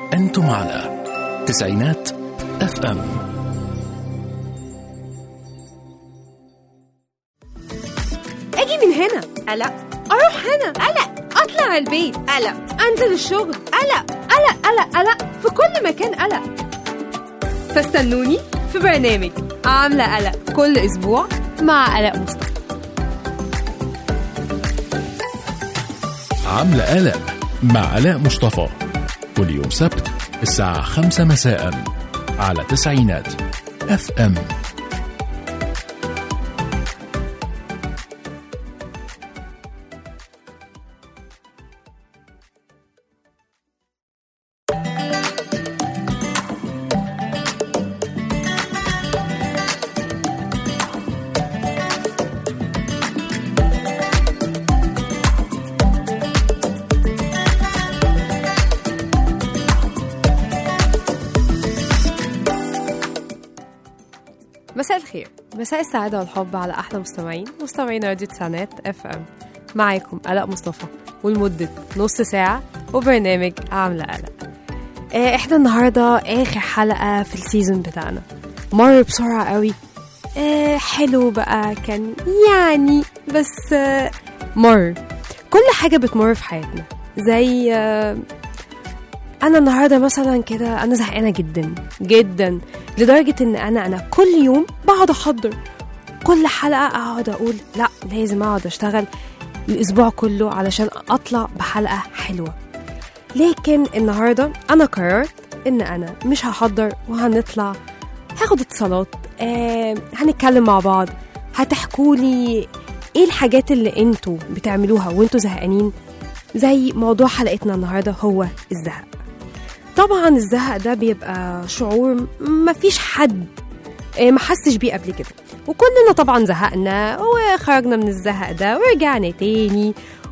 أنتم على تسعينات اف ام اجي من هنا قلق اروح هنا قلق اطلع البيت قلق انزل الشغل قلق قلق قلق قلق في كل مكان قلق فاستنوني في برنامج عاملة قلق كل اسبوع مع قلق مصطفى عاملة قلق مع علاء مصطفى كل يوم سبت الساعة خمسة مساء على تسعينات اف ام مساء الخير مساء السعادة والحب على أحلى مستمعين مستمعين راديو تسعينات اف ام معاكم قلق مصطفى ولمدة نص ساعة وبرنامج عاملة قلق آه، احنا النهاردة آخر حلقة في السيزون بتاعنا مر بسرعة قوي آه، حلو بقى كان يعني بس آه، مر كل حاجة بتمر في حياتنا زي آه، انا النهارده مثلا كده انا زهقانه جدا جدا لدرجه ان انا انا كل يوم بقعد احضر كل حلقه اقعد اقول لا لازم اقعد اشتغل الاسبوع كله علشان اطلع بحلقه حلوه لكن النهارده انا قررت ان انا مش هحضر وهنطلع هاخد اتصالات آه هنتكلم مع بعض هتحكوا لي ايه الحاجات اللي انتوا بتعملوها وانتوا زهقانين زي موضوع حلقتنا النهارده هو الزهق طبعا الزهق ده بيبقى شعور مفيش حد آه، ما حسش بيه قبل كده وكلنا طبعا زهقنا وخرجنا من الزهق ده ورجعنا تاني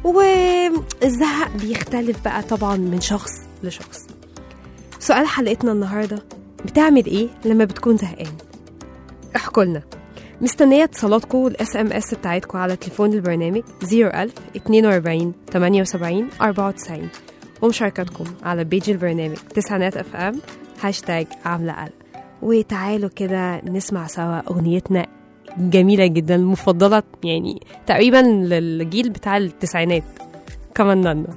والزهق بيختلف بقى طبعا من شخص لشخص سؤال حلقتنا النهارده بتعمل ايه لما بتكون زهقان احكوا لنا مستنية اتصالاتكم والاس ام اس بتاعتكم على تليفون البرنامج 01000 42 78 94 ومشاركتكم على بيج البرنامج تسعينات اف ام هاشتاج عاملة قلق وتعالوا كده نسمع سوا اغنيتنا جميلة جدا المفضلة يعني تقريبا للجيل بتاع التسعينات كمان نانا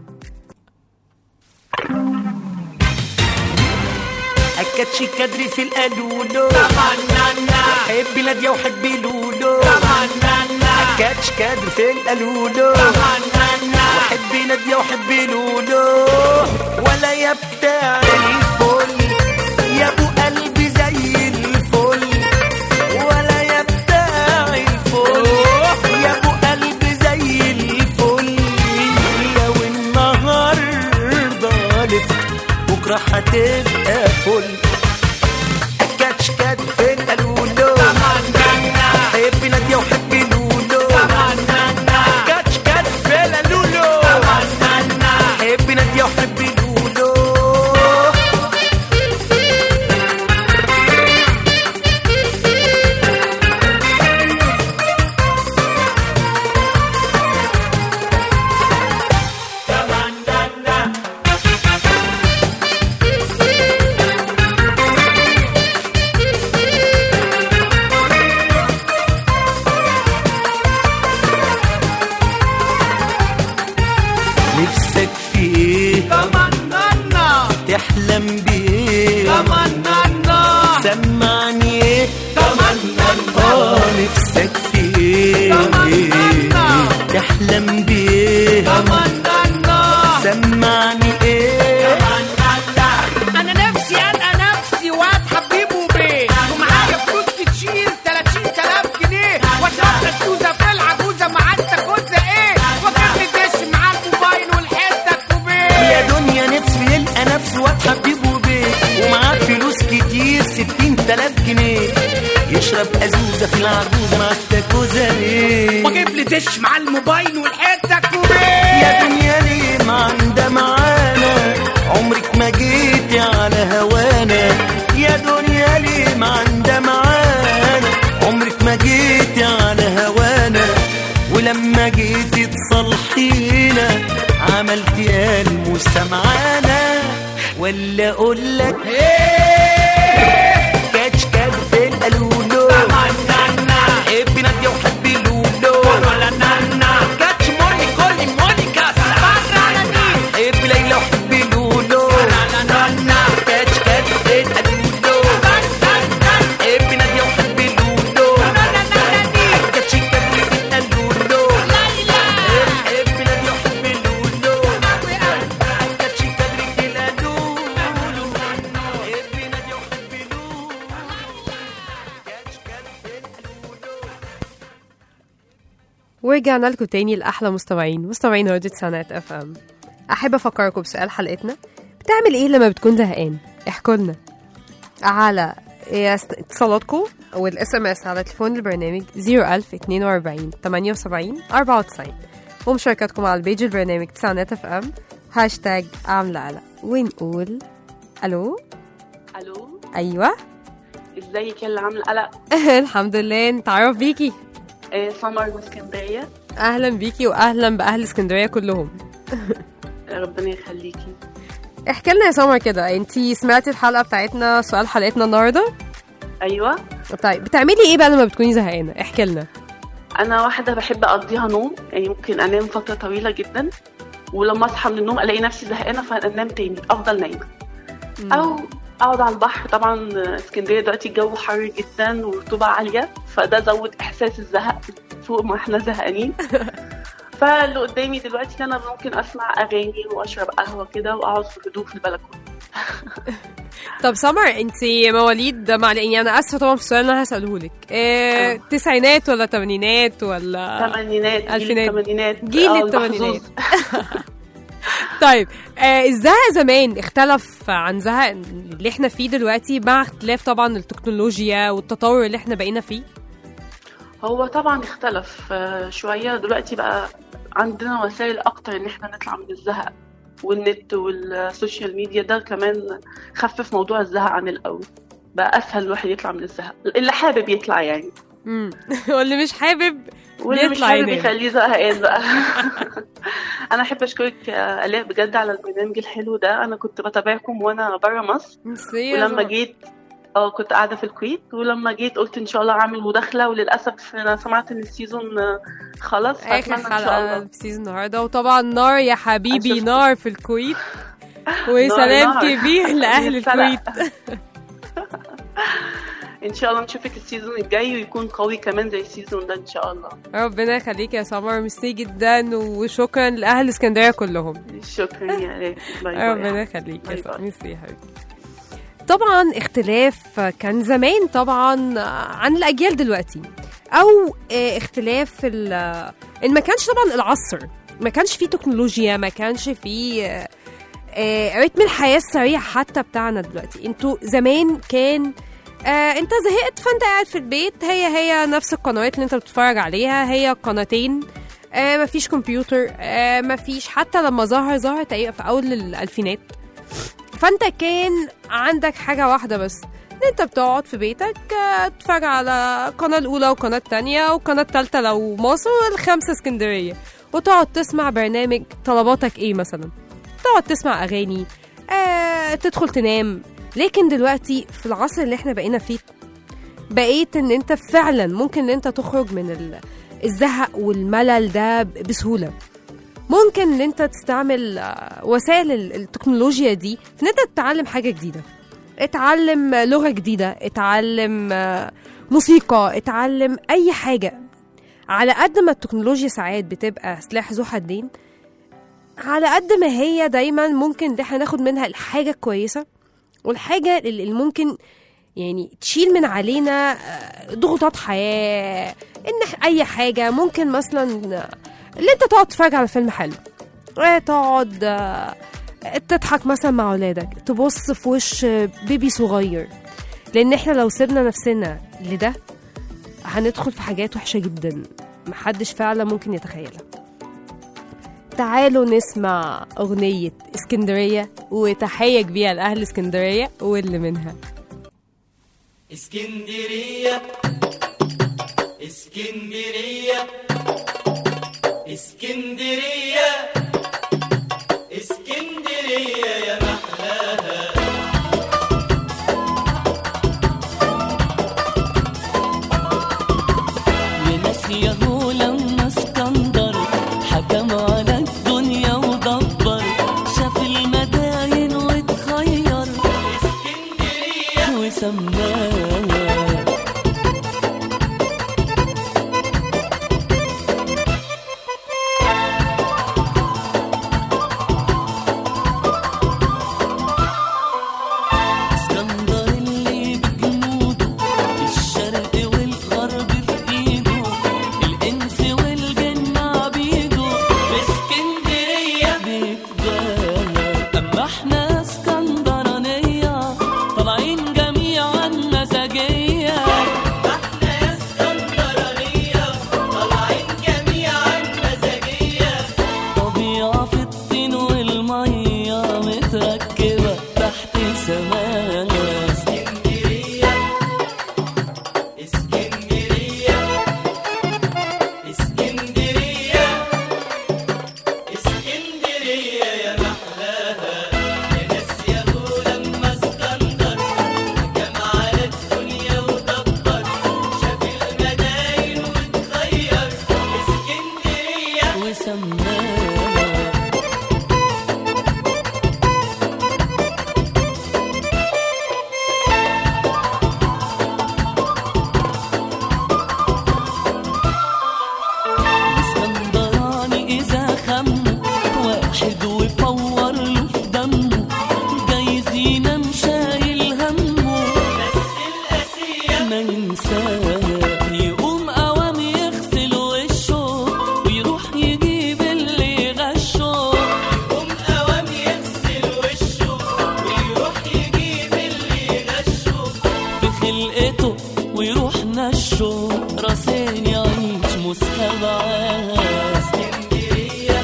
أكدش كدري في القالولو حبي نادية وحبي لولو أكدش كدري في القالولو وحبي نادية وحبي لولو ولا يا بتاع الفل يا ابو قلبي زي الفل ولا يا بتاع الفل يا ابو قلبي زي الفل لو النهارده لف بكره هتبقى فل كاتش كات في القالولو حبي نادية وحبي لولو كاتش كات في القالولو حبي نادية وحبي لولو نفسك في ايه تمنانا تحلم بايه تمنانا سمعني ايه تمنانا اه نفسك في ايه تمنانا. تحلم بايه تمنانا سمعني ايه انا نفسي القى نفسي واد حبيب وبيه ومعايا فلوس تشيل 30000 جنيه واشرب السوزه في العجوزه مع التكوزه ايه واكمل دش مع الموبايل والحته كوبيه يا دنيا نفسه يلقى نفسه واد حبيب وبيه ومعاه فلوس كتير ستين تلاف جنيه يشرب أزوزة في العربوزة مع التاكوزة ليه واجيب لي دش مع الموبايل والحته كوبيه يا دنيا ليه ما عندها معانا عمرك ما جيتي على هوانا يا دنيا ليه ما عندها معانا عمرك ما جيتي على هوانا ولما جيتي تصلحينا عملتي المستمعانا ولا اقول لك كاتش كات في القالولو حبي نادية وحبي لولو كاتش موني كولي مونيكا حبي ليلى وحبي لولو كاتش كات في القالولو حبي نادية وحبي لولو كاتش كات في القالولو حبي نادية وحبي لولو كاتش كات في القالولو حبي نادية وحبي لولو كاتش كات في القالولو ورجعنا لكم تاني لأحلى مستمعين مستمعين راديو سنات اف ام أحب أفكركم بسؤال حلقتنا بتعمل إيه لما بتكون زهقان؟ احكوا لنا على يس- اتصالاتكم والاس ام اس على تليفون البرنامج 01042 78 94 ومشاركاتكم على البيج البرنامج تسعينات اف ام هاشتاج عاملة قلق ونقول الو الو ايوه ازيك يا اللي عامله قلق الحمد لله نتعرف بيكي آه، سمر من اسكندريه اهلا بيكي واهلا باهل اسكندريه كلهم ربنا يخليكي احكي لنا يا سمر كده انتي سمعتي الحلقه بتاعتنا سؤال حلقتنا النهارده ايوه طيب بتعملي ايه بقى لما بتكوني زهقانه احكي لنا انا واحده بحب اقضيها نوم يعني ممكن انام فتره طويله جدا ولما اصحى من النوم الاقي نفسي زهقانه فانام تاني افضل نايمه او اقعد على البحر طبعا اسكندريه دلوقتي الجو حر جدا ورطوبه عاليه فده زود احساس الزهق فوق ما احنا زهقانين فاللي قدامي دلوقتي إن انا ممكن اسمع اغاني واشرب قهوه كده واقعد في هدوء في البلكونه طب سمر انتي مواليد مع يعني انا اسفه طبعا في السؤال اللي انا هساله لك إيه اه. تسعينات ولا تمانينات ولا ثمانينات جيل ألفينات. الثمانينات جيل آه، التمانينات. المحظوظ. طيب آه الزهق زمان اختلف عن زهق اللي احنا فيه دلوقتي مع اختلاف طبعا التكنولوجيا والتطور اللي احنا بقينا فيه هو طبعا اختلف آه، شوية دلوقتي بقى عندنا وسائل أكتر إن احنا نطلع من الزهق والنت والسوشيال ميديا ده كمان خفف موضوع الزهق عن الأول بقى أسهل الواحد يطلع من الزهق اللي حابب يطلع يعني امم واللي مش حابب واللي مش بيطلع حابب ينام. يخليه زهقان بقى أنا أحب أشكرك يا آلاء بجد على البرنامج الحلو ده أنا كنت بتابعكم وأنا برا مصر ميرسي يا ولما سمر. جيت اه كنت قاعده في الكويت ولما جيت قلت ان شاء الله اعمل مداخله وللاسف انا سمعت ان السيزون آه، خلاص اخر فاتمنى ان شاء حلقه الله في سيزون النهارده وطبعا نار يا حبيبي شفت. نار في الكويت وسلام نار. كبير لاهل يتسلق. الكويت ان شاء الله نشوفك السيزون الجاي ويكون قوي كمان زي السيزون ده ان شاء الله ربنا يخليك يا سمر ميرسي جدا وشكرا لاهل اسكندريه كلهم شكرا يا آلاء باي باي ربنا يخليك يا باي سمر باي. ميرسي يا حبيبتي طبعا اختلاف كان زمان طبعا عن الاجيال دلوقتي او اه، اختلاف ال- ان ما كانش طبعا العصر ما كانش فيه تكنولوجيا ما كانش فيه اه، اه، رتم الحياه السريع حتى بتاعنا دلوقتي انتوا زمان كان آه انت زهقت فانت قاعد في البيت هي هي نفس القنوات اللي انت بتتفرج عليها هي قناتين آه مفيش كمبيوتر آه مفيش حتى لما ظهر ظهر تقريبا في اول الالفينات فانت كان عندك حاجه واحده بس ان انت بتقعد في بيتك آه، تتفرج على القناه الاولى والقناه الثانيه والقناه الثالثه لو مصر والخامسه اسكندريه وتقعد تسمع برنامج طلباتك ايه مثلا تقعد تسمع اغاني آه، تدخل تنام لكن دلوقتي في العصر اللي احنا بقينا فيه بقيت ان انت فعلا ممكن ان انت تخرج من ال- الزهق والملل ده ب- بسهوله ممكن ان انت تستعمل آه، وسائل ال- التكنولوجيا دي في ان انت تتعلم حاجه جديده اتعلم لغه جديده اتعلم آه، موسيقى اتعلم اي حاجه على قد ما التكنولوجيا ساعات بتبقى سلاح ذو حدين على قد ما هي دايما ممكن ان احنا ناخد منها الحاجه الكويسه والحاجه اللي اللي ممكن يعني تشيل من علينا آه، ضغوطات حياه ان إح- اي حاجه ممكن مثلا آه، اللي انت تقعد تتفرج على فيلم حلو آه، تقعد آه، تضحك مثلا مع اولادك تبص في وش آه، بيبي صغير لان احنا لو سيبنا نفسنا لده هندخل في حاجات وحشه جدا محدش فعلا ممكن يتخيلها تعالوا نسمع أغنية اسكندرية وتحية كبيرة لأهل اسكندرية واللي منها اسكندرية اسكندرية اسكندرية اسكندرية يا محلاها وسماها اسكندر اللي بجنوده الشرق والغرب في ايده الانس والجن عبيده باسكندريه بيتباهى اما احنا اسكندرانيه طالعين جميعا مزاجيه احنا اسكندرانيه طالعين جميعا مزاجيه طبيعه في الطين والميه متركبه تحت سماها اسكندريه اسكندريه اسكندريه اسكندريه يا محلاها يا ناس يا لما اسكندر حكم على الدنيا ودبر شاف المداين واتغير اسكندريه وسماها اسكندراني إذا خم واحد وفور له في دمه جايزين مشايل همه بس القاسية ما ينساها يقوم قوام يغسل وشه ويروح يجيب اللي غشه يقوم قوام يغسل وشه ويروح يجيب اللي غشه في خلقته ويروح نشه راسين يعيش مستبعاه اسكندرية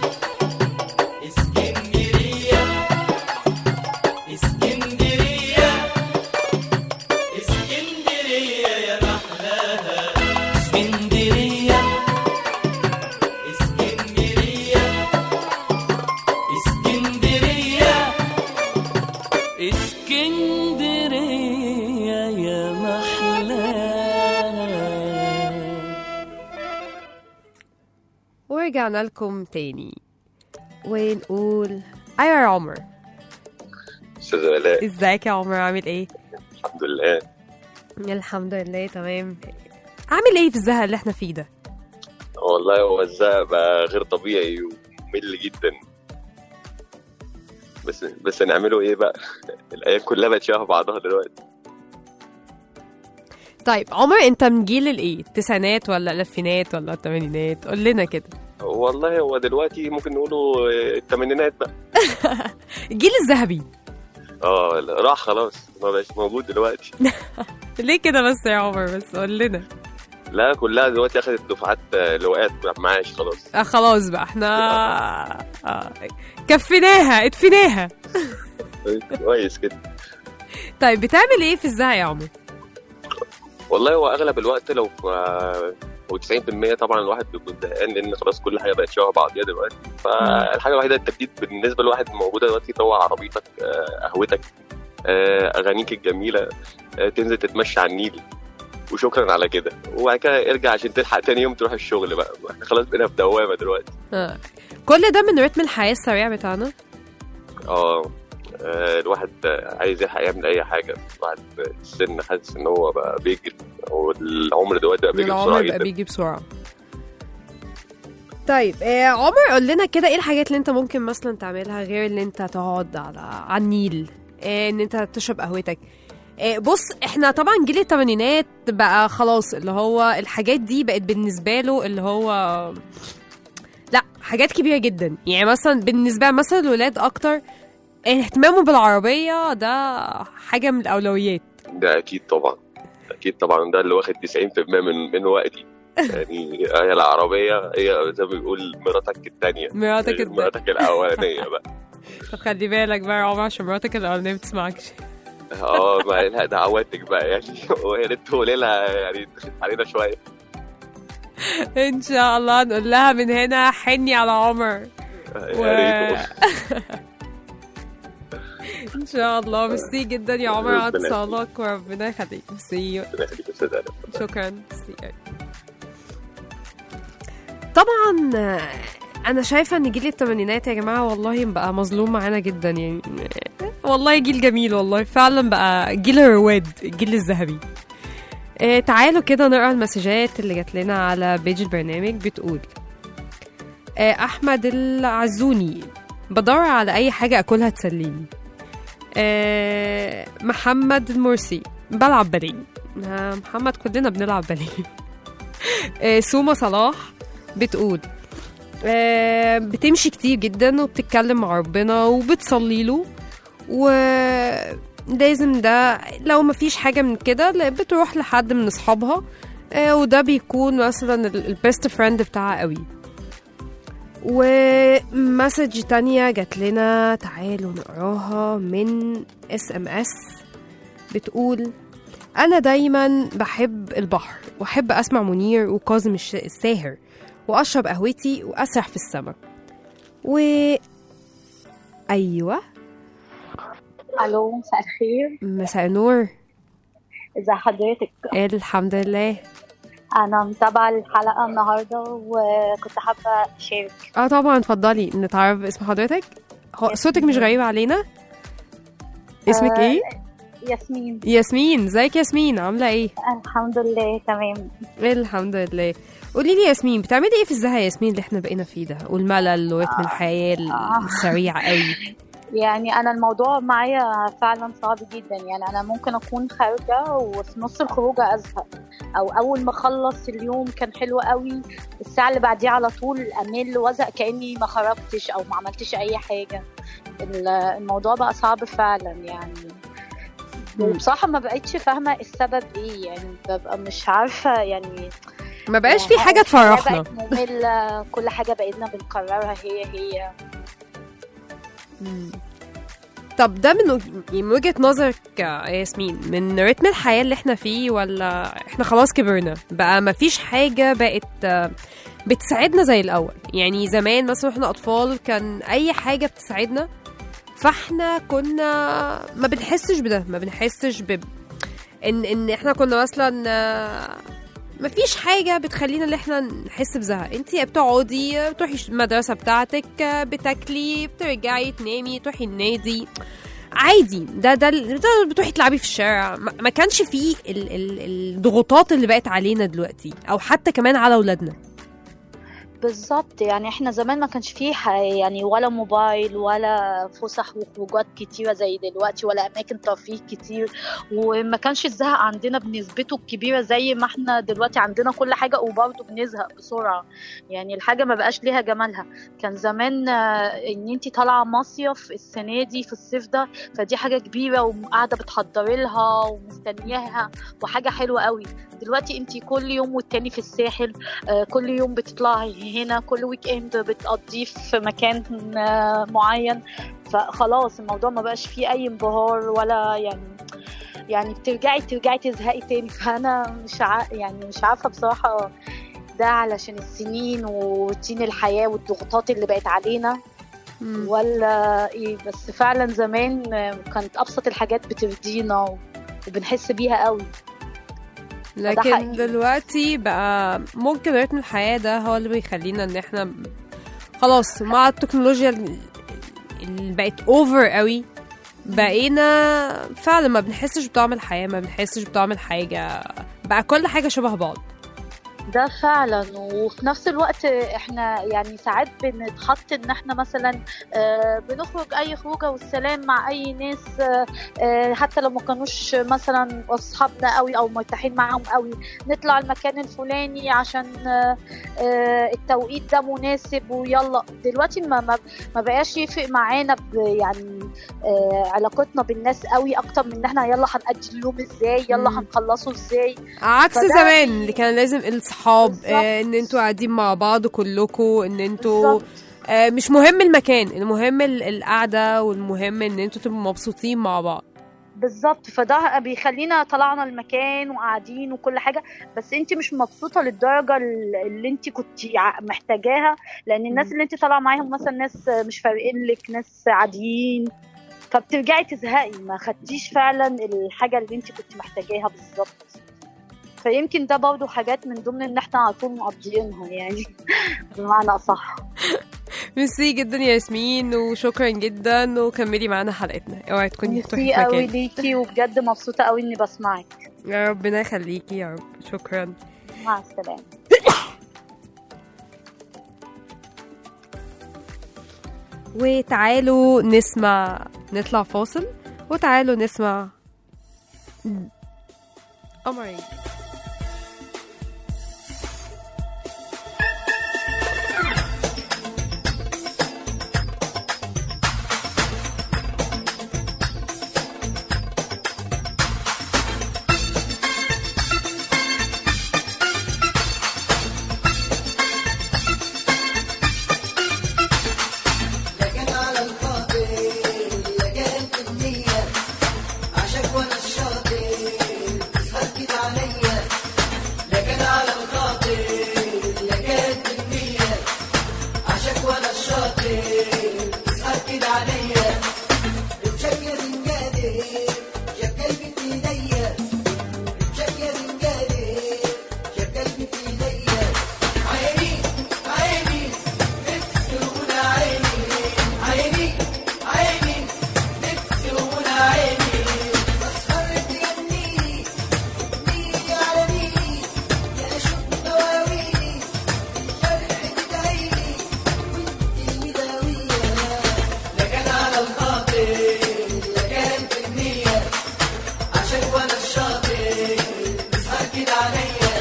اسكندرية اسكندرية اسكندرية يا محلاها اسكندرية اسكندرية اسكندرية اسكندرية يا محلاها ورجعنا لكم تاني ونقول ايوه يا عمر استاذ ولاء ازيك يا عمر عامل ايه الحمد لله الحمد لله تمام عامل ايه في الزهق اللي احنا فيه ده والله هو الزهق بقى غير طبيعي وممل جدا بس بس نعمله ايه بقى الايام كلها بقت شبه بعضها دلوقتي طيب عمر انت من جيل الايه التسعينات ولا الالفينات ولا الثمانينات قول لنا كده والله هو دلوقتي ممكن نقوله الثمانينات بقى الجيل الذهبي اه لا، راح خلاص ما بقاش موجود دلوقتي ليه كده بس يا عمر بس قول لنا لا كلها دلوقتي اخذت دفعات آه، لواءات معاش خلاص آه خلاص بقى احنا آه. كفيناها ادفيناها كويس كده طيب بتعمل ايه في الزهق يا عمر والله هو اغلب الوقت لو و90% طبعا الواحد بيكون زهقان لان خلاص كل حاجه بقت شبه بعضيها دلوقتي فالحاجه الوحيده التجديد بالنسبه لواحد موجوده دلوقتي هو عربيتك آه، قهوتك آه، اغانيك الجميله آه، تنزل تتمشى على النيل وشكرا على كده وبعد كده ارجع عشان تلحق تاني يوم تروح الشغل بقى احنا خلاص بقينا في دوامه دلوقتي آه. كل ده من رتم الحياة السريع بتاعنا اه آه، الواحد آه، عايز يلحق يعمل اي حاجه الواحد في السن حاسس ان هو بقى بيجري والعمر دلوقتي بقى بيجري بسرعه العمر بقى جدا بيجي بسرعة طيب آه عمر قول لنا كده ايه الحاجات اللي انت ممكن مثلا تعملها غير ان انت تقعد على على النيل آه ان انت تشرب قهوتك آه بص احنا طبعا جيل الثمانينات بقى خلاص اللي هو الحاجات دي بقت بالنسبه له اللي هو لا حاجات كبيره جدا يعني مثلا بالنسبه مثلا الولاد اكتر اهتمامه بالعربيه ده حاجه من الاولويات ده اكيد طبعا اكيد طبعا ده اللي واخد 90% من من وقتي يعني هي العربيه هي زي ما بيقول مراتك الثانيه مراتك الت- مراتك الاولانيه بقى طب خلي بالك بقى يا عمر عشان مراتك الاولانيه ما بتسمعكش اه ما لا دعواتك بقى يعني ويا ريت تقولي لها يعني تخف علينا شويه ان شاء الله نقول لها من هنا حني على عمر يا ريت ان شاء الله ميرسي جدا يا عمر على ربنا اتصالك وربنا يخليك ميرسي ربنا يخليك يا أستاذ آلاء. شكرا ميرسي طبعا آه، انا شايفه ان جيل الثمانينات يا جماعه والله بقى مظلوم معانا جدا يعني والله جيل جميل والله فعلا بقى جيل الرواد الجيل الذهبي آه تعالوا كده نقرا المسجات اللي جات لنا على بيج البرنامج بتقول آه احمد العزوني بدور على اي حاجه اكلها تسليني آه محمد المرسي بلعب باليه آه محمد كلنا بنلعب باليه آه سوما صلاح بتقول آه بتمشي كتير جدا وبتتكلم مع ربنا وبتصلي له ولازم ده لو مفيش حاجة من كده لا، بتروح لحد من أصحابها آه، وده بيكون مثلا البيست فريند بتاعها قوي ومسج تانية جات لنا تعالوا نقراها من اس ام اس بتقول أنا دايما بحب البحر وأحب أسمع منير وكاظم الش- الساهر وأشرب قهوتي وأسرح في السماء و أيوة الو مساء الخير مساء النور ازي حضرتك الحمد لله انا متابعه الحلقه النهارده وكنت حابه اشارك اه طبعا اتفضلي نتعرف اسم حضرتك هو صوتك مش غريب علينا اسمك آه، ايه ياسمين ياسمين ازيك ياسمين عامله ايه الحمد لله تمام الحمد لله قولي لي ياسمين بتعملي ايه في الزهق يا ياسمين اللي احنا بقينا فيه ده والملل ورتم الحياه السريع قوي يعني انا الموضوع معايا فعلا صعب جدا يعني انا ممكن اكون خارجه وفي نص الخروجه ازهق او اول ما اخلص اليوم كان حلو قوي الساعه اللي بعديها على طول امل وازهق كاني ما خرجتش او ما عملتش اي حاجه ال- الموضوع بقى صعب فعلا يعني وبصراحه ما بقتش فاهمه السبب ايه يعني ببقى مش عارفه يعني ما بقاش في يعني حاجه الحياة تفرحنا بقت مملة كل حاجة بقينا بنكررها هي هي مم. طب ده من وج- من وجهة نظرك يا ياسمين من رتم الحياة اللي احنا فيه ولا احنا خلاص كبرنا بقى ما فيش حاجة بقت آه، بتساعدنا زي الأول يعني زمان مثلا واحنا أطفال كان أي حاجة بتساعدنا فاحنا كنا ما بنحسش بده ما بنحسش ب ان ان احنا كنا مثلا آه، ما فيش حاجة بتخلينا ان احنا نحس بزهق انت بتقعدي بتروحي المدرسة بتاعتك بتاكلي بترجعي تنامي تروحي النادي عادي ده ده ال- ده بتروحي تلعبي في الشارع ما ما كانش فيه ال ال الضغوطات اللي بقت علينا دلوقتي او حتى كمان على اولادنا بالظبط يعني احنا زمان ما كانش فيه ح- يعني ولا موبايل ولا فسح وخروجات كتيرة زي دلوقتي ولا أماكن ترفيه كتير وما كانش الزهق عندنا بنسبته الكبيرة زي ما احنا دلوقتي عندنا كل حاجة وبرضه بنزهق بسرعة يعني الحاجة ما بقاش ليها جمالها كان زمان آه، ان انت طالعة مصيف السنة دي في الصيف ده فدي حاجة كبيرة وقاعدة بتحضري لها ومستنياها وحاجة حلوة قوي دلوقتي انت كل يوم والتاني في الساحل آه، كل يوم بتطلعي هنا كل ويك اند بتقضيه في مكان آه، معين فخلاص الموضوع ما بقاش فيه اي انبهار ولا يعني يعني بترجعي ترجعي تزهقي تاني فانا مش ع... يعني مش عارفه بصراحه ده علشان السنين وروتين الحياه والضغوطات اللي بقت علينا ولا ايه بس فعلا زمان آه، كانت ابسط الحاجات بترضينا وبنحس بيها قوي لكن حقيقي. دلوقتي بقى ممكن رتم الحياة ده هو اللي بيخلينا ان احنا خلاص مع التكنولوجيا ال- اللي بقت اوفر قوي بقينا فعلا ما بنحسش بطعم الحياة ما بنحسش بطعم الحاجة بقى كل حاجة شبه بعض ده فعلا وفي نفس الوقت احنا يعني ساعات بنتحط ان احنا مثلا آه، بنخرج اي خروجه والسلام مع اي ناس آه، آه، حتى لو ما كانوش مثلا اصحابنا قوي او مرتاحين معاهم قوي نطلع المكان الفلاني عشان آه، آه، التوقيت ده مناسب ويلا دلوقتي ما ما ما بقاش يفرق معانا ب- يعني آه، علاقتنا بالناس قوي اكتر من ان احنا يلا هنأدي اليوم ازاي يلا مم. هنخلصه ازاي عكس فده زمان بي- اللي كان لازم الصحاب بالظبط. آه ان انتوا قاعدين مع بعض كلكم ان انتوا بالظبط. آه مش مهم المكان المهم ال- القعدة والمهم ان انتوا تبقوا مبسوطين مع بعض بالظبط فده بيخلينا طلعنا المكان وقاعدين وكل حاجه بس انت مش مبسوطه للدرجه ال- اللي انت كنت محتاجاها لان الناس مم. اللي انت طالعه معاهم مثلا ناس مش فارقين لك ناس عاديين فبترجعي تزهقي ما خدتيش فعلا الحاجه اللي انت كنت محتاجاها بالظبط فيمكن ده برضه حاجات من ضمن ان احنا على طول مقضيينها يعني بمعنى اصح ميرسي جدا يا ياسمين وشكرا جدا وكملي معانا حلقتنا اوعي تكوني هتروحي ميرسي في قوي مكان ليكي وبجد مبسوطة قوي إني بسمعك يا ربنا يخليكي يا رب شكرا مع السلامة وتعالوا نسمع نطلع فاصل وتعالوا نسمع قمرين لكن على الخاطر لكن في النية عشاك وانا الشاطر تسهر كده عليا لكن على الخاطر لكن في النية عشاك وانا الشاطر تسهر كده عليا رمشك يا زنجاني شاف قلبي في ايديا رمشك يا زنجاني شاف قلبي في ايديا عيني عيني نفسي عيني عيني عيني نفسي ولا عيني بسهر تجنيني تجنيني على ميني يا شوف دواويني الجرح تدعيني وانت المداوية لكن على الخاطر لكن في النية عشان وانا الشاطر بسهر كده عليا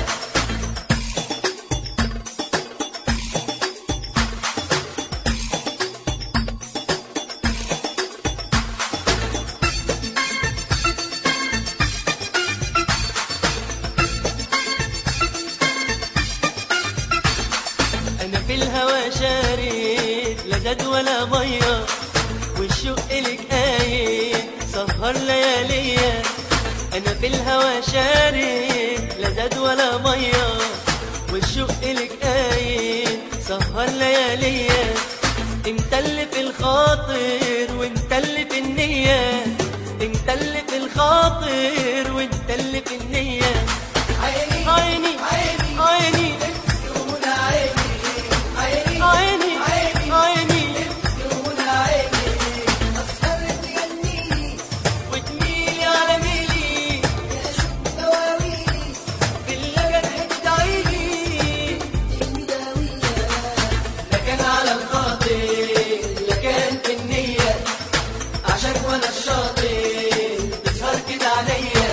انا في الهوى شارد لا زاد ولا ميه والشوق لك قايد سهر لياليا انا في الهوى شارد لا زاد ولا ميه والشوق لك قايد سهر لياليا انت اللي في الخاطر وانت اللي في النية انت اللي في الخاطر وانت اللي في النية عيني عيني عيني عيني نفسي ولا عيني عيني عيني عيني عيني نفسي ولا عيني أسهر تجنيني وتميلي على ميلي يا شوف دواويني بالجرح تدعيلي المداوية لكن على الخاطر لكن في النية عشان وانا الشاطر بسهر كده عليا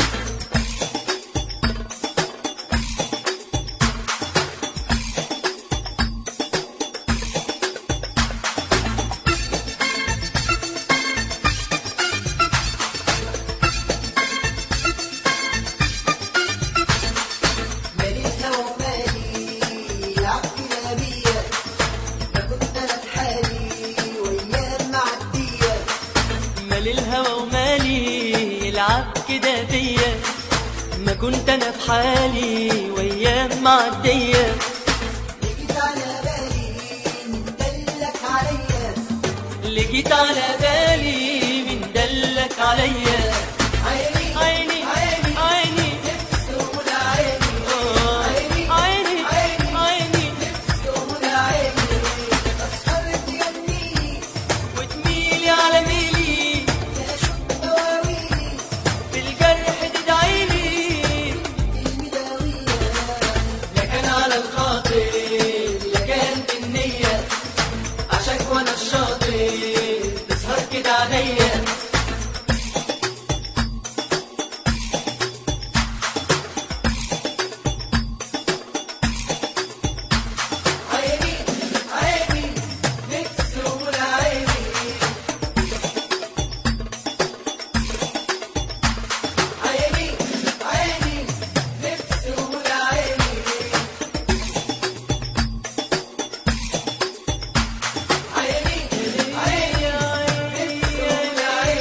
ماليها ومالي عبد نبية ما كنت انا في حالي وايام معدية مال الهوى ومالي يلعب كده بيا ما كنت انا في حالي وايام معديه جيت على بالي من دلك عليا اللي جيت على بالي من دلك عليا عيني عيني عيني عيني نفسي ولا عيني آه. عيني عيني عيني عيني نفسي ولا عيني أسهر تجنيني وتميلي على ميلي يا شوف دواويني بالجرح تدعيلي المداوية لكن على الخاطر لكن في النية عشاك وانا الشاطر تسهر كده عليا عيني عيني نفسي ولا عيني عيني عيني نفسي ولا عيني عيني عيني نفسي ولا عيني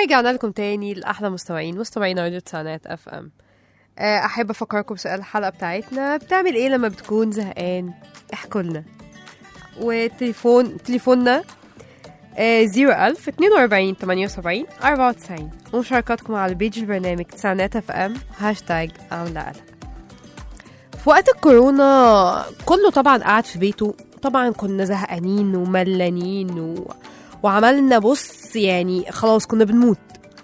ورجعنا لكم تاني لأحلى مستمعين مستمعين راديو تسعينات اف ام آه، أحب أفكركم بسؤال الحلقة بتاعتنا بتعمل إيه لما بتكون زهقان احكوا لنا وتليفون تليفوننا زيرو ألف اتنين وأربعين تمانية وسبعين أربعة وتسعين ومشاركاتكم على بيج البرنامج تسعينات اف ام هاشتاج عاملة قلق في وقت الكورونا كله طبعا قاعد في بيته طبعا كنا زهقانين وملانين و... وعملنا بص يعني خلاص كنا بنموت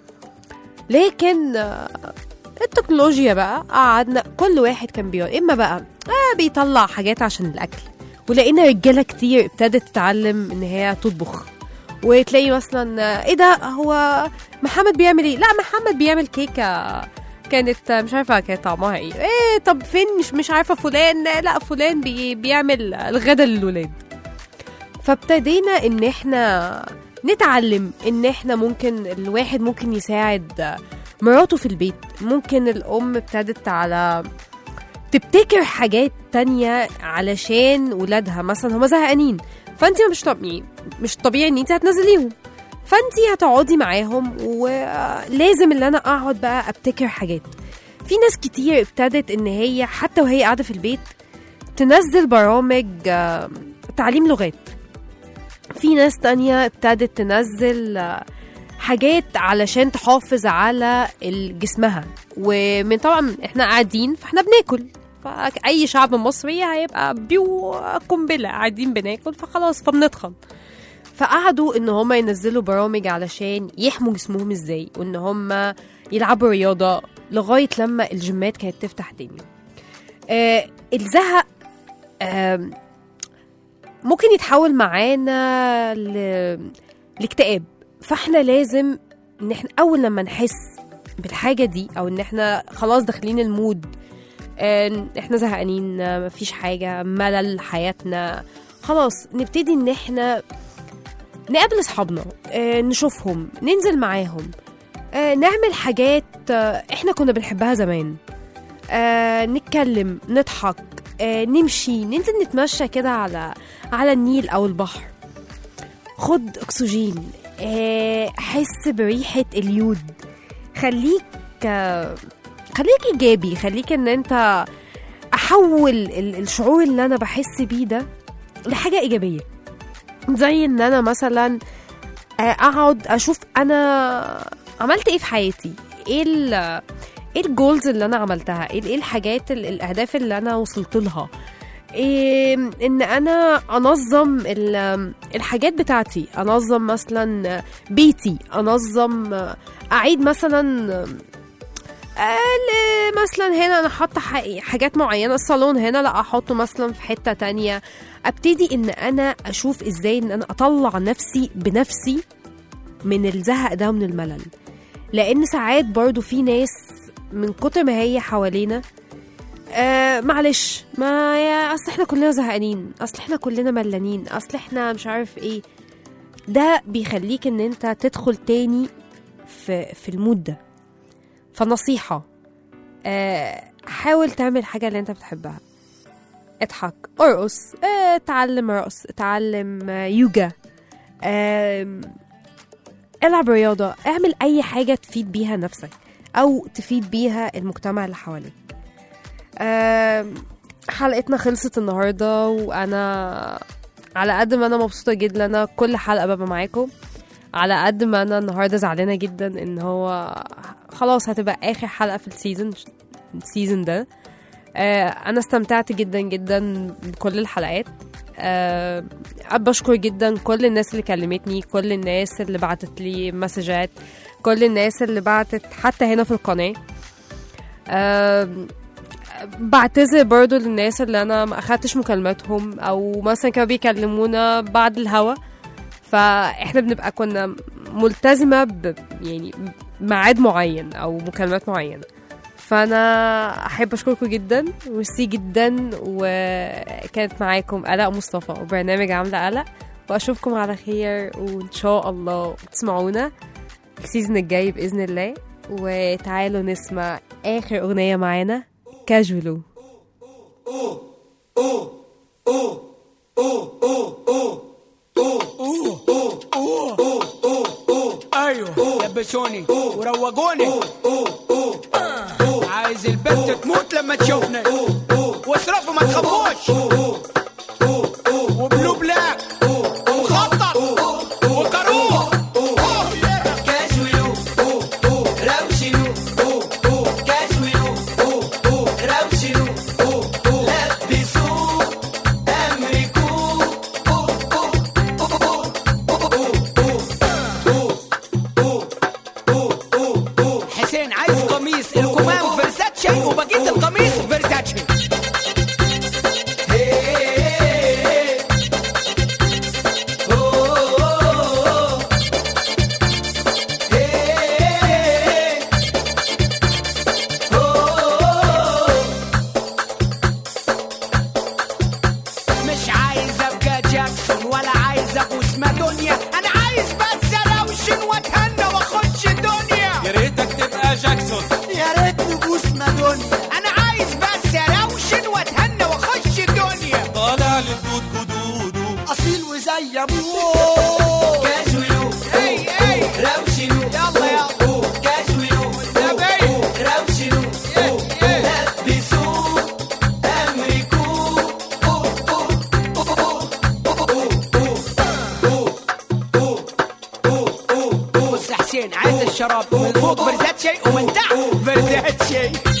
لكن آه، التكنولوجيا بقى قعدنا كل واحد كان بيقعد اما بقى آه بيطلع حاجات عشان الاكل ولقينا رجاله كتير ابتدت تتعلم ان هي تطبخ وتلاقي مثلا آه، ايه ده هو محمد بيعمل ايه لا محمد بيعمل كيكه كانت آه، مش عارفه كانت طعمها ايه ايه طب فين مش مش عارفه فلان لا فلان بي بيعمل الغدا للولاد فابتدينا ان احنا نتعلم ان احنا ممكن الواحد ممكن يساعد مراته في البيت ممكن الام ابتدت على تبتكر حاجات تانية علشان ولادها مثلا هما زهقانين فانت مش طبيعي مش طبيعي ان انت هتنزليهم فانت هتقعدي معاهم ولازم ان انا اقعد بقى ابتكر حاجات في ناس كتير ابتدت ان هي حتى وهي قاعده في البيت تنزل برامج آه، تعليم لغات في ناس تانية ابتدت تنزل آه، حاجات علشان تحافظ على ال- جسمها ومن طبعا احنا قاعدين فاحنا بناكل فأي شعب مصري هيبقى بيو قنبلة قاعدين بناكل فخلاص فبنتخن فقعدوا ان هم ينزلوا برامج علشان يحموا جسمهم ازاي وان هم يلعبوا رياضة لغاية لما الجيمات كانت تفتح تاني آه الزهق آه ممكن يتحول معانا ل... لاكتئاب فاحنا لازم ان احنا اول لما نحس بالحاجة دي او ان احنا خلاص داخلين المود آه، احنا زهقانين آه، مفيش حاجة ملل حياتنا خلاص نبتدي ان احنا نقابل اصحابنا آه، نشوفهم ننزل معاهم آه، نعمل حاجات آه، احنا كنا بنحبها زمان آه، نتكلم نضحك آه، نمشي ننزل نتمشى كده على على النيل او البحر خد اكسجين آه، حس بريحة اليود خليك آه، خليك ايجابي خليك ان انت احول ال- الشعور اللي انا بحس بيه ده لحاجة ايجابية زي ان انا مثلا آه، اقعد اشوف انا عملت ايه في حياتي ايه ال ايه الجولز اللي انا عملتها ايه ايه الحاجات ال- الاهداف اللي انا وصلت لها إيه ان انا انظم ال- الحاجات بتاعتي انظم مثلا بيتي انظم اعيد مثلا آه، ل- مثلا هنا انا حاطه ح- حاجات معينه الصالون هنا لا احطه مثلا في حته تانية ابتدي ان انا اشوف ازاي ان انا اطلع نفسي بنفسي من الزهق ده ومن الملل لان ساعات برضو في ناس من كتر ما هي حوالينا آه معلش ما يا اصل احنا كلنا زهقانين اصل احنا كلنا ملانين اصل احنا مش عارف ايه ده بيخليك ان انت تدخل تاني في في المود ده فنصيحة آه حاول تعمل حاجة اللي انت بتحبها اضحك ارقص آه، اتعلم رقص اتعلم آه، يوجا آم، العب رياضة اعمل اي حاجة تفيد بيها نفسك او تفيد بيها المجتمع اللي حواليك آم، حلقتنا خلصت النهاردة وانا على قد ما انا مبسوطة جدا ان انا كل حلقة ببقى معاكم على قد ما انا النهارده زعلانه جدا ان هو خلاص هتبقى اخر حلقه في السيزون السيزون ده آه انا استمتعت جدا جدا بكل الحلقات آه بشكر جدا كل الناس اللي كلمتني كل الناس اللي بعتت لي مسجات كل الناس اللي بعتت حتى هنا في القناه آه بعتذر برضو للناس اللي انا ما اخدتش مكالماتهم او مثلا كانوا بيكلمونا بعد الهوا فاحنا بنبقى كنا ملتزمه ب يعني ميعاد معين او مكالمات معينه فانا احب اشكركم جدا وميرسي جدا وكانت معاكم الاء مصطفى وبرنامج عامله قلق واشوفكم على خير وان شاء الله تسمعونا السيزون الجاي باذن الله وتعالوا نسمع اخر اغنيه معانا كاجولو Ay, ايوه لبسوني وروجوني عايز البنت تموت لما تشوفني واصرفوا ما تخافوش وبلو بلاك ومخطط وكروه كاجولو روشلو كاجولو روشلو لبسوه امريكو حسين عايز قميص الكمام فيرساتشي وبقيت القميص فيرساتشي مش عايز ابقى جاكسون ولا عايز ابوس مادونيا انا عايز بس اروشن واتهنى واخش الدنيا يا ريتك تبقى جاكسون يا ريت نبوس مادونيا انا عايز بس اروشن واتهنى واخش الدنيا طالع للدود جدوده اصيل وزي ابوه كاجولو اي اي روشلو يلا يلا كاجولو نبي روشلو لبسوه امريكو بص يا حسين عايز الشراب من فوق فيرزاتشي ومن تحت فيرزاتشي